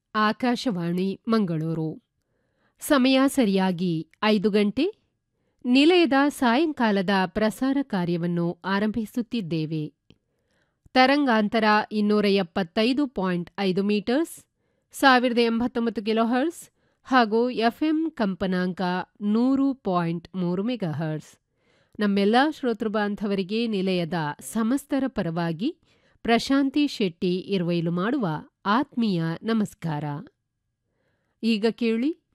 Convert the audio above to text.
ಆಕಾಶವಾಣಿ ಮಂಗಳೂರು ಸಮಯ ಸರಿಯಾಗಿ ಐದು ಗಂಟೆ ನಿಲಯದ ಸಾಯಂಕಾಲದ ಪ್ರಸಾರ ಕಾರ್ಯವನ್ನು ಆರಂಭಿಸುತ್ತಿದ್ದೇವೆ ತರಂಗಾಂತರ ಇನ್ನೂರ ಎಪ್ಪತ್ತೈದು ಪಾಯಿಂಟ್ ಐದು ಮೀಟರ್ಸ್ ಸಾವಿರದ ಎಂಬತ್ತೊಂಬತ್ತು ಕಿಲೋಹರ್ಸ್ ಹಾಗೂ ಎಫ್ಎಂ ಕಂಪನಾಂಕ ನೂರು ಪಾಯಿಂಟ್ ಮೂರು ಮೆಗಾಹರ್ಸ್ ನಮ್ಮೆಲ್ಲ ಶ್ರೋತೃ ಬಾಂಧವರಿಗೆ ನಿಲಯದ ಸಮಸ್ತರ ಪರವಾಗಿ ಪ್ರಶಾಂತಿ ಶೆಟ್ಟಿ ಇರುವೈಲು ಮಾಡುವ ಆತ್ಮೀಯ ನಮಸ್ಕಾರ ಈಗ ಕೇಳಿ